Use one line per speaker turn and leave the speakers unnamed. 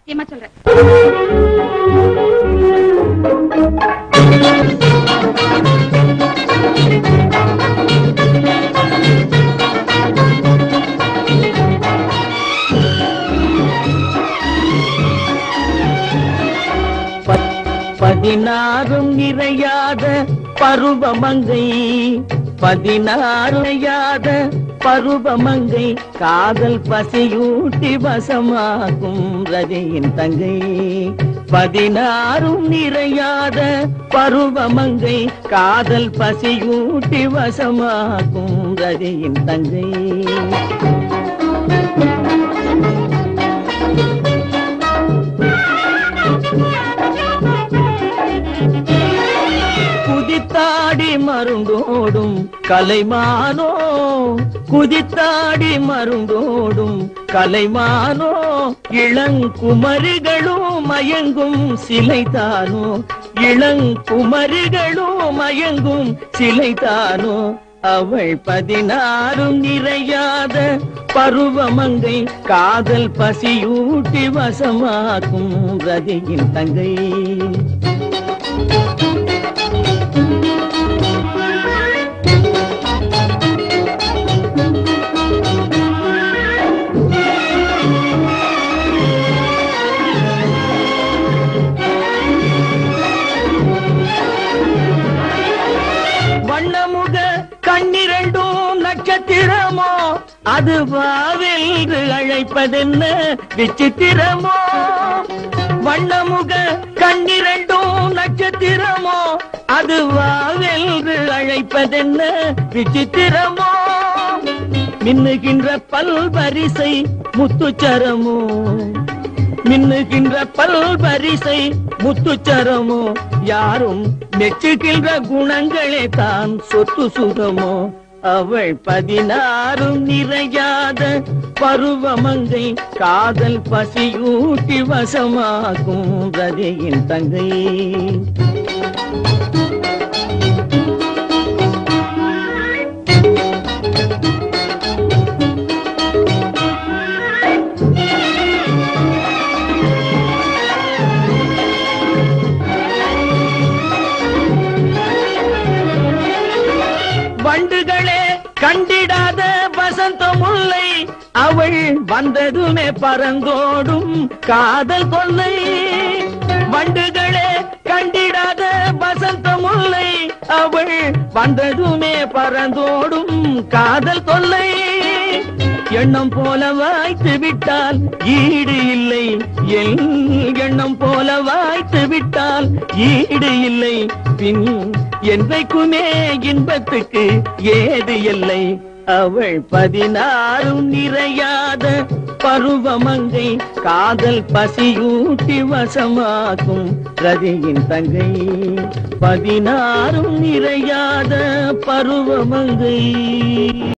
சத்தியமா சொல்றேன்
பதினாறும் நிறையாத பருவமங்கை பதினாறு நிறையாத பருவமங்கை காதல் பசியூட்டி வசமாகும் ரதியின் தங்கை பதினாறும் நிறையாத பருவமங்கை காதல் பசியூட்டி வசமாகும் ரதியின் தங்கை குதித்தாடி மருண்டோடும் கலைமானோ குதித்தாடி மருண்டோடும் கலைமானோ இளங்குமரிகளும் மயங்கும் சிலைதானோ இளங்குமரிகளும் மயங்கும் சிலைதானோ அவள் பதினாறும் நிறையாத பருவமங்கை காதல் பசியூட்டி வசமாக்கும் ரதியின் தங்கை வண்ணமுக கண்ணிரண்டும் நட்சத்திரமோ அது வாவென்று அழைப்பதென்ன விசித்திரமோ வண்ணமுக கண்ணிரண்டும் நட்சத்திரமோ அது வாவென்று அழைப்பதென்ன விசித்திரமோ மின்னுகின்ற பல்வரிசை முத்துச்சரமோ மின்னுகின்ற பல்வரிசை முத்துச்சரமோ யாரும் மெச்சுகின்ற குணங்களே தான் சொத்து சுகமோ அவள் பதினாறும் நிறையாத பருவமங்கை காதல் பசியூட்டி வசமாகும் ரதியின் தங்கை வண்டுகளே கண்டிடாத வசந்த முல்லை அவள் வந்ததுமே பறந்தோடும் காதல் கொல்லை வண்டுகளே கண்டிடாத வசந்த முல்லை அவள் வந்ததுமே பறந்தோடும் காதல் கொல்லை எண்ணம் போல வாய்த்து விட்டால் ஈடு இல்லை என் எண்ணம் போல வாய்த்து விட்டால் ஈடு இல்லை பின் என்றைக்குமே இன்பத்துக்கு ஏது இல்லை அவள் பதினாறும் நிறையாத பருவமங்கை காதல் பசியூட்டி வசமாக்கும் ரதியின் தங்கை பதினாறும் நிறையாத பருவமங்கை